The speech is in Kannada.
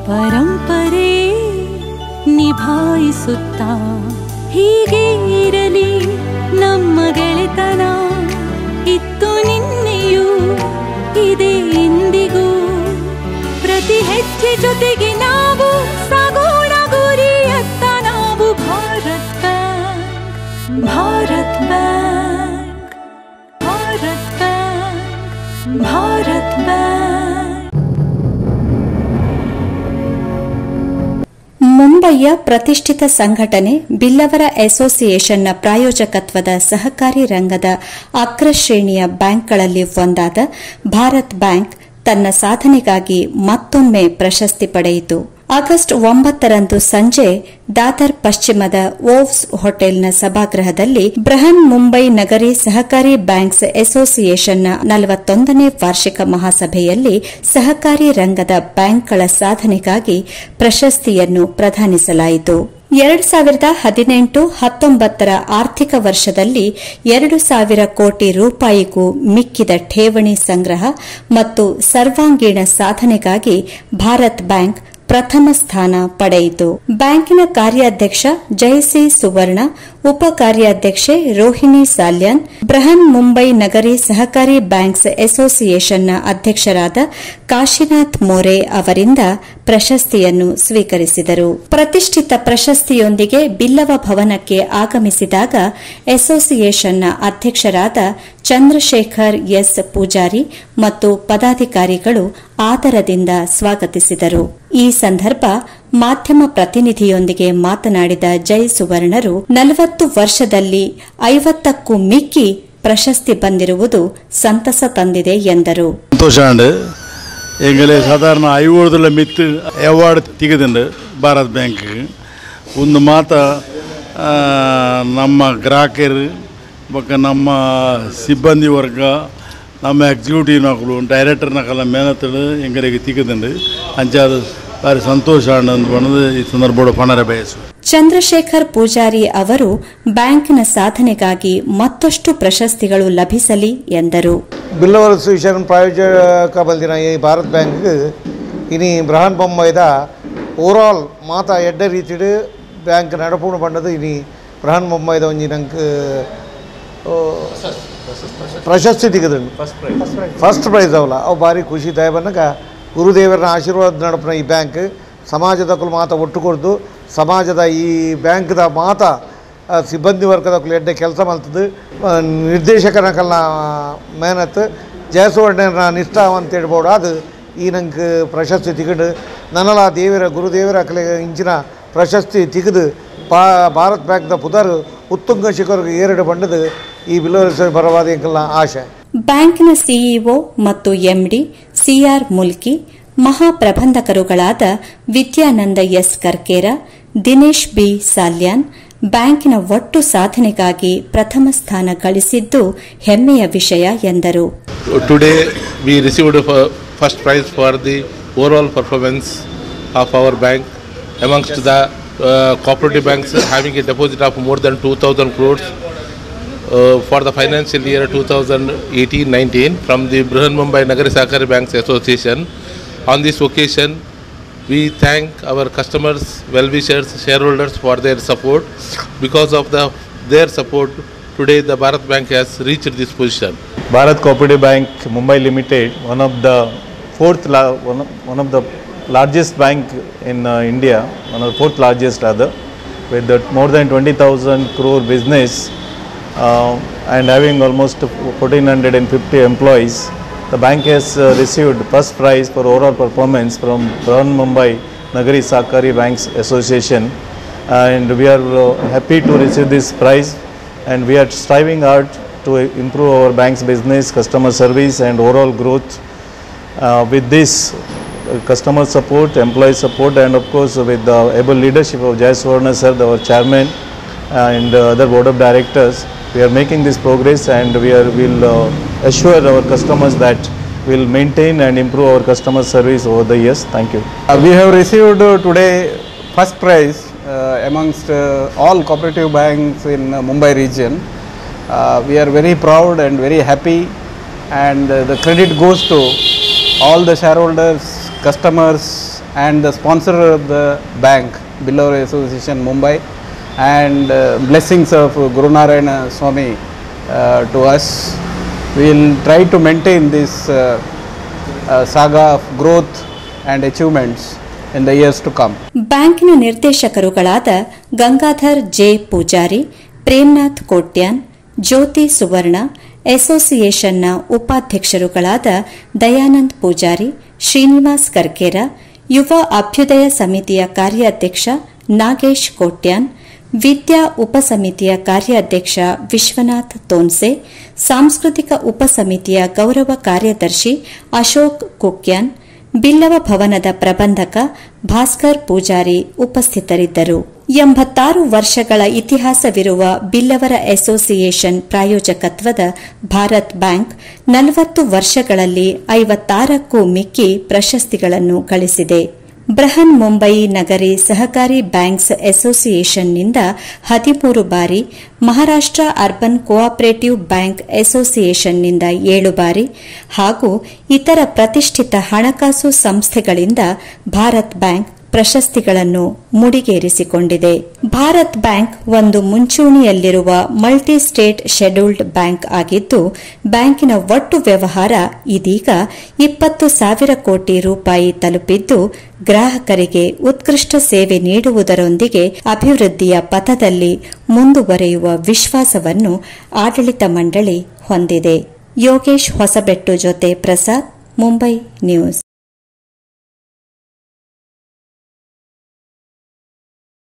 ಪರಂಪರೆ ನಿಭಾಯಿಸುತ್ತಾ ಹೀಗೆ ಇರಲಿ ನಮ್ಮ ಗೆಳೆತನ ಇತ್ತು ನಿನ್ನೆಯೂ ಇದೆ ಇಂದಿಗೂ ಪ್ರತಿ ಹೆಜ್ಜೆ ಜೊತೆಗೆ ನಾವು ಸಾಗೋಣ ಗುರಿಯತ್ತ ನಾವು Bharat bank Bharat bank Bharat bank Bharat bank ಮುಂಬಯಿಯ ಪ್ರತಿಷ್ಠಿತ ಸಂಘಟನೆ ಬಿಲ್ಲವರ ಅಸೋಸಿಯೇಷನ್ನ ಪ್ರಾಯೋಜಕತ್ವದ ಸಹಕಾರಿ ರಂಗದ ಅಗ್ರಶ್ರೇಣಿಯ ಬ್ಯಾಂಕ್ಗಳಲ್ಲಿ ಒಂದಾದ ಭಾರತ್ ಬ್ಯಾಂಕ್ ತನ್ನ ಸಾಧನೆಗಾಗಿ ಮತ್ತೊಮ್ಮೆ ಪ್ರಶಸ್ತಿ ಪಡೆಯಿತು ಆಗಸ್ಟ್ ಒಂಬತ್ತರಂದು ಸಂಜೆ ದಾದರ್ ಪಶ್ಚಿಮದ ಓವ್ಸ್ ಹೋಟೆಲ್ನ ಸಭಾಗೃಹದಲ್ಲಿ ಬೃಹನ್ ಮುಂಬೈ ನಗರಿ ಸಹಕಾರಿ ಬ್ಯಾಂಕ್ಸ್ ಅಸೋಸಿಯೇಷನ್ನ ನಲವತ್ತೊಂದನೇ ವಾರ್ಷಿಕ ಮಹಾಸಭೆಯಲ್ಲಿ ಸಹಕಾರಿ ರಂಗದ ಬ್ಯಾಂಕ್ಗಳ ಸಾಧನೆಗಾಗಿ ಪ್ರಶಸ್ತಿಯನ್ನು ಪ್ರದಾನಿಸಲಾಯಿತು ಎರಡು ಸಾವಿರದ ಹದಿನೆಂಟು ಹತ್ತೊಂಬತ್ತರ ಆರ್ಥಿಕ ವರ್ಷದಲ್ಲಿ ಎರಡು ಸಾವಿರ ಕೋಟಿ ರೂಪಾಯಿಗೂ ಮಿಕ್ಕಿದ ಠೇವಣಿ ಸಂಗ್ರಹ ಮತ್ತು ಸರ್ವಾಂಗೀಣ ಸಾಧನೆಗಾಗಿ ಭಾರತ್ ಬ್ಯಾಂಕ್ ಪ್ರಥಮ ಸ್ಥಾನ ಪಡೆಯಿತು ಬ್ಯಾಂಕಿನ ಕಾರ್ಯಾಧ್ಯಕ್ಷ ಜಯಸಿ ಸುವರ್ಣ ಉಪ ಕಾರ್ಯಾಧ್ಯಕ್ಷೆ ರೋಹಿಣಿ ಸಾಲ್ಯಾನ್ ಬೃಹನ್ ಮುಂಬೈ ನಗರಿ ಸಹಕಾರಿ ಬ್ಯಾಂಕ್ಸ್ ಅಸೋಸಿಯೇಷನ್ನ ಅಧ್ಯಕ್ಷರಾದ ಕಾಶಿನಾಥ್ ಮೋರೆ ಅವರಿಂದ ಪ್ರಶಸ್ತಿಯನ್ನು ಸ್ವೀಕರಿಸಿದರು ಪ್ರತಿಷ್ಠಿತ ಪ್ರಶಸ್ತಿಯೊಂದಿಗೆ ಬಿಲ್ಲವ ಭವನಕ್ಕೆ ಆಗಮಿಸಿದಾಗ ಅಸೋಸಿಯೇಷನ್ನ ಅಧ್ಯಕ್ಷರಾದ ಚಂದ್ರಶೇಖರ್ ಎಸ್ ಪೂಜಾರಿ ಮತ್ತು ಪದಾಧಿಕಾರಿಗಳು ಆದರದಿಂದ ಸ್ವಾಗತಿಸಿದರು ಈ ಸಂದರ್ಭ ಮಾಧ್ಯಮ ಪ್ರತಿನಿಧಿಯೊಂದಿಗೆ ಮಾತನಾಡಿದ ಜೈ ಸುವರ್ಣರು ನಲವತ್ತು ವರ್ಷದಲ್ಲಿ ಐವತ್ತಕ್ಕೂ ಮಿಕ್ಕಿ ಪ್ರಶಸ್ತಿ ಬಂದಿರುವುದು ಸಂತಸ ತಂದಿದೆ ಎಂದರು സന്തോഷമുണ്ട് എങ്കിൽ സാധാരണ ಐವತ್ತುಲ ಮಿತ್ತು ಅವಾರ್ಡ್ ತೆಗೆದುಂಡು ಭಾರತ್ ಬ್ಯಾಂಕ್ ಒಂದು ಮಾತ ಆ, ನಮ್ಮ ಗ್ರಾಹಕರು ಬೊಕ್ಕ ನಮ್ಮ ಸಿಬ್ಬಂದಿ ವರ್ಗ ನಮ್ಮ ಎಕ್ಸಿಕ್ಯೂಟಿವ್ ನಕಲು ಡೈರೆಕ್ಟರ್ ನಕಲ ಮೇನತ್ತಲು ಎಂಗರಿಗೆ ತೆಗೆದುಂಡು ಅಂಚಾದ ಭಾರಿ ಸಂತೋಷ ಅಂತ ಬಣ್ಣದು ಈ ಸಂದರ್ಭ ಪಣರ ಬಯಸು ಚಂದ್ರಶೇಖರ್ ಪೂಜಾರಿ ಅವರು ಬ್ಯಾಂಕಿನ ಸಾಧನೆಗಾಗಿ ಮತ್ತಷ್ಟು ಪ್ರಶಸ್ತಿಗಳು ಲಭಿಸಲಿ ಎಂದರು ಬಿಲ್ಲವರ್ ಅಸೋಸಿಯೇಷನ್ ಪ್ರಾಯೋಜಕ ಬಂದಿನ ಈ ಭಾರತ್ ಬ್ಯಾಂಕ್ ಇನಿ ಬೃಹನ್ ಬೊಂಬೈದ ಓವರಾಲ್ ಮಾತ ಎಡ್ಡ ರೀತಿಡ್ ಬ್ಯಾಂಕ್ ನಡಪುಣ ಪಂಡದು ಇನಿ ಬೃಹನ್ ಬೊಂಬೈದ ಒಂಜಿ ನಂಕ್ ಆ, ಪ್ರಶಸ್ತಿ ತೆಗೆದುಂಡು ಫಸ್ಟ್ ಪ್ರೈಸ್ ಅವಲ್ಲ ಅವು ಭಾರಿ ಖುಷಿ ದಯಬನ್ನಗ ಗುರುದೇವರ ಆಶೀರ್ವಾದ ನಡಪನ ಈ ಬ್ಯಾಂಕ್ ಸಮಾಜದ ಕುಲು ಮಾತ ಒಟ್ಟು ಕೊಡ್ದು ಸಮಾಜದ ಈ ಬ್ಯಾಂಕ್ದ ಮಾತ ಆ, ಸಿಬ್ಬಂದಿ ವರ್ಗದ ಕುಲು ಎಡ್ಡೆ ಕೆಲಸ ಮಲ್ತದ್ದು ಆ, ನಿರ್ದೇಶಕನಕಲ್ನ ಮೇಹನತ್ ಜಯಸುವರ್ಣನ ನಿಷ್ಠಾವ ಅಂತ ಹೇಳ್ಬೋದು ಅದು ಈ ನಂಗೆ ಪ್ರಶಸ್ತಿ ತೆಗೆದು ನನ್ನಲ ದೇವರ ಗುರುದೇವರ ಕಲೆ ಇಂಚಿನ ಪ್ರಶಸ್ತಿ ತೆಗೆದು ಪಾ ಭಾರತ್ ಬ್ಯಾಂಕ್ದ ಪುದರ್ ಉತ್ತುಂಗ ಶಿಖರ್ಗೆ ಏರಡು ಬಂಡದು ಈ ಬಿಲ್ಲವರ ಬರವಾದ ಎಂಕಲ್ನ ಆಶೆ ಬ್ಯಾಂಕಿನ ಸಿಇಒ ಮತ್ತು ಎಂಡಿ ಸಿಆರ್ ಮುಲ್ಕಿ ಮಹಾಪ್ರಬಂಧಕರುಗಳಾದ ವಿದ್ಯಾನಂದ ಎಸ್ ಕರ್ಕೇರ ದಿನೇಶ್ ಬಿ ಸಾಲ್ಯಾನ್ ಬ್ಯಾಂಕಿನ ಒಟ್ಟು ಸಾಧನೆಗಾಗಿ ಪ್ರಥಮ ಸ್ಥಾನ ಗಳಿಸಿದ್ದು ಹೆಮ್ಮೆಯ ವಿಷಯ ಎಂದರು Today we received a fir- first prize for the overall performance of our bank amongst the uh, cooperative banks having a deposit of more than 2000 crores uh, for the financial year 2018-19 from the Brihan Mumbai Nagari Sahakari Banks Association. On this occasion, we thank our customers, well-wishers, shareholders for their support. Because of the their support, today the Bharat Bank has reached this position. Bharat Cooperative Bank Mumbai Limited, one of the fourth, la- one, of, one of the largest bank in uh, India, one of the fourth largest rather, with the more than 20,000 crore business uh, and having almost 1450 employees. The bank has uh, received first prize for overall performance from Brahan Mumbai Nagari Sakari Banks Association and we are uh, happy to receive this prize and we are striving hard to improve our bank's business, customer service and overall growth uh, with this uh, customer support, employee support and of course with the able leadership of Jai Swarna sir, our chairman and uh, other board of directors, we are making this progress and we are will uh, assure our customers that we'll maintain and improve our customer service over the years. Thank you. Uh, we have received uh, today first prize uh, amongst uh, all cooperative banks in uh, Mumbai region. Uh, we are very proud and very happy and uh, the credit goes to all the shareholders, customers and the sponsor of the bank, Billur Association Mumbai, and uh, blessings of Guru Narayana Swami uh, to us. We will try to maintain this uh, uh, saga of growth and achievements in the years to come. ಬ್ಯಾಂಕಿನ ನಿರ್ದೇಶಕರುಗಳಾದ ಗಂಗಾಧರ್ ಜೆ ಪೂಜಾರಿ ಪ್ರೇಮ್ನಾಥ್ ಕೋಟ್ಯಾನ್ ಜ್ಯೋತಿ ಸುವರ್ಣ ಅಸೋಸಿಯೇಷನ್ನ ಉಪಾಧ್ಯಕ್ಷರುಗಳಾದ ದಯಾನಂದ್ ಪೂಜಾರಿ ಶ್ರೀನಿವಾಸ್ ಕರ್ಕೇರ ಯುವ ಅಭ್ಯುದಯ ಸಮಿತಿಯ ಕಾರ್ಯಾಧ್ಯಕ್ಷ ನಾಗೇಶ್ ಕೋಟ್ಯಾನ್ ವಿದ್ಯಾ ಉಪಸಮಿತಿಯ ಕಾರ್ಯಾಧ್ಯಕ್ಷ ವಿಶ್ವನಾಥ್ ತೋನ್ಸೆ ಸಾಂಸ್ಕೃತಿಕ ಉಪಸಮಿತಿಯ ಗೌರವ ಕಾರ್ಯದರ್ಶಿ ಅಶೋಕ್ ಕುಕ್ಯಾನ್ ಬಿಲ್ಲವ ಭವನದ ಪ್ರಬಂಧಕ ಭಾಸ್ಕರ್ ಪೂಜಾರಿ ಉಪಸ್ಥಿತರಿದ್ದರು ಎಂಬತ್ತಾರು ವರ್ಷಗಳ ಇತಿಹಾಸವಿರುವ ಬಿಲ್ಲವರ ಅಸೋಸಿಯೇಷನ್ ಪ್ರಾಯೋಜಕತ್ವದ ಭಾರತ್ ಬ್ಯಾಂಕ್ ನಲವತ್ತು ವರ್ಷಗಳಲ್ಲಿ ಐವತ್ತಾರಕ್ಕೂ ಮಿಕ್ಕಿ ಪ್ರಶಸ್ತಿಗಳನ್ನು ಗಳಿಸಿದೆ ಬೃಹನ್ ಮುಂಬೈ ನಗರಿ ಸಹಕಾರಿ ಬ್ಯಾಂಕ್ಸ್ ಅಸೋಸಿಯೇಷನ್ನಿಂದ ಹದಿಮೂರು ಬಾರಿ ಮಹಾರಾಷ್ಟ್ರ ಅರ್ಬನ್ ಕೋಆಪರೇಟಿವ್ ಬ್ಯಾಂಕ್ ಅಸೋಸಿಯೇಷನ್ನಿಂದ ಏಳು ಬಾರಿ ಹಾಗೂ ಇತರ ಪ್ರತಿಷ್ಠಿತ ಹಣಕಾಸು ಸಂಸ್ಥೆಗಳಿಂದ ಭಾರತ್ ಬ್ಯಾಂಕ್ ಪ್ರಶಸ್ತಿಗಳನ್ನು ಮುಡಿಗೇರಿಸಿಕೊಂಡಿದೆ ಭಾರತ್ ಬ್ಯಾಂಕ್ ಒಂದು ಮುಂಚೂಣಿಯಲ್ಲಿರುವ ಮಲ್ಟಿ ಸ್ಟೇಟ್ ಶೆಡ್ಯೂಲ್ಡ್ ಬ್ಯಾಂಕ್ ಆಗಿದ್ದು ಬ್ಯಾಂಕಿನ ಒಟ್ಟು ವ್ಯವಹಾರ ಇದೀಗ ಇಪ್ಪತ್ತು ಸಾವಿರ ಕೋಟಿ ರೂಪಾಯಿ ತಲುಪಿದ್ದು ಗ್ರಾಹಕರಿಗೆ ಉತ್ಕೃಷ್ಟ ಸೇವೆ ನೀಡುವುದರೊಂದಿಗೆ ಅಭಿವೃದ್ಧಿಯ ಪಥದಲ್ಲಿ ಮುಂದುವರೆಯುವ ವಿಶ್ವಾಸವನ್ನು ಆಡಳಿತ ಮಂಡಳಿ ಹೊಂದಿದೆ ಯೋಗೇಶ್ ಹೊಸಬೆಟ್ಟು ಜೊತೆ ಪ್ರಸಾದ್ ಮುಂಬೈ ನ್ಯೂಸ್